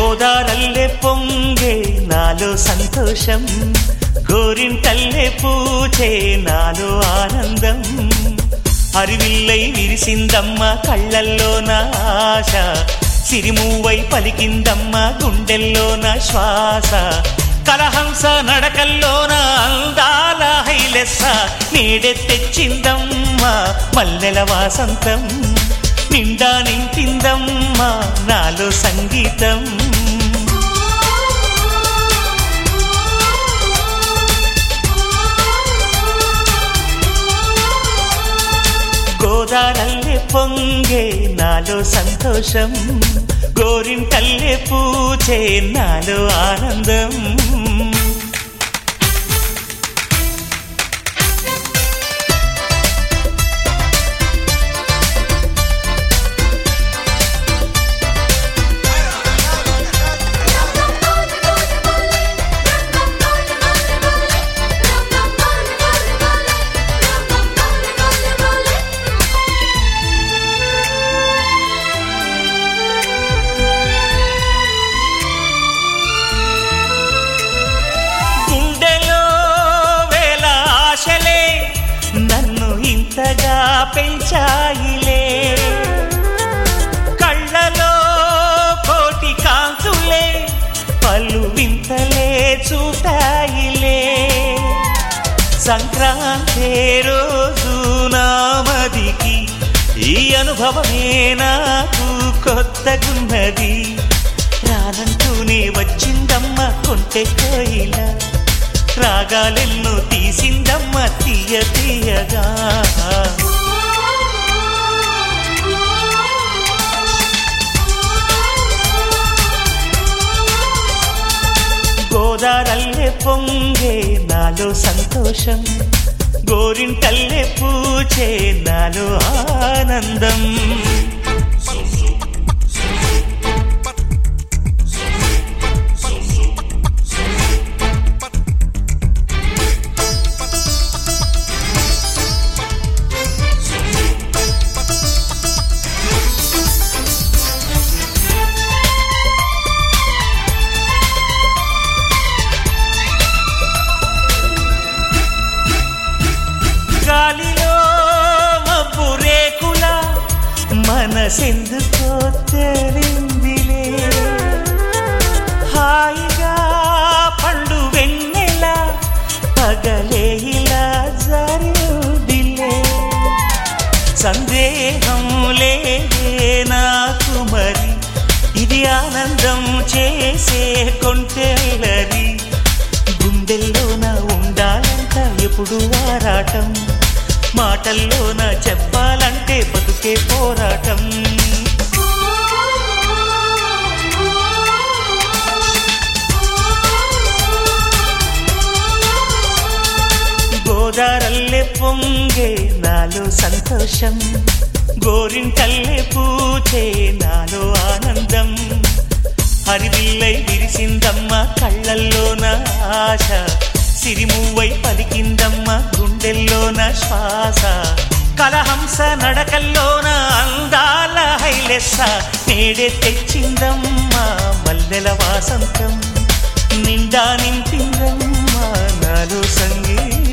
గోదారల్లే పొంగే నాలో సంతోషం గోరింటల్లే పూచే నాలో ఆనందం అరివిల్లై విరిసిందమ్మ కళ్ళల్లో నా ఆశ సిరిమూవై పలికిందమ్మ గుండెల్లో నా శ్వాస కలహంస నడకల్లోన అందాల హైలెస్స నేడే తెచ్చిందమ్మ మల్లెల వాసంతం నిండా నింపిందమ్మ నాలో సంగీతం గోదారల్లే పొంగే నాలో సంతోషం గోరింటల్లే పూచే నాలో ఆనందం గుండెలో వేల ఆశలే నన్ను ఇంతగా పెంచాయిలే కళ్ళలో కోటి కాంతులే పలు వింతలే చూపాయిలే సంక్రాంతి రోజు నామదికి ఈ అనుభవమే నాకు కొత్తగున్నది రానంటూనే వచ్చిందమ్మ కొంటె కోయిల రాగాలెన్నో తీసిందమ్మ తీయ తీయగా గోదారల్లే పొంగే నాలో సంతోషం గోరింటల్లే పూచే నాలో ఆనందం గాలిలో మబ్బు రేకుల మనసెందుకో తెలిందిలే హాయిగా పండు వెన్నెల పగలే ఇలా జరిదిలే సందేహం లేదే నాకు మరి ఇది ఆనందం చేసే కొంటెల్లరి గుండెల్లోన ఉండాలంట ఎప్పుడు ఆరాటం మాటల్లోన చెప్పాలంటే బతుకే పోరాటం గోదారల్లే పొంగే నాలో సంతోషం గోరింటల్లే పూచే నాలో ఆనందం హరివిల్లై విరిసిందమ్మ కళ్ళల్లోన ఆశ సిరిమువ్వై పలికిందమ్మ గుండెల్లోన శ్వాస కలహంస నడకల్లోన అందాల హైలెస్స నేడే తెచ్చిందమ్మ మల్లెల వాసంతం నిండా నింపిందమ్మ నాలో సంగీతం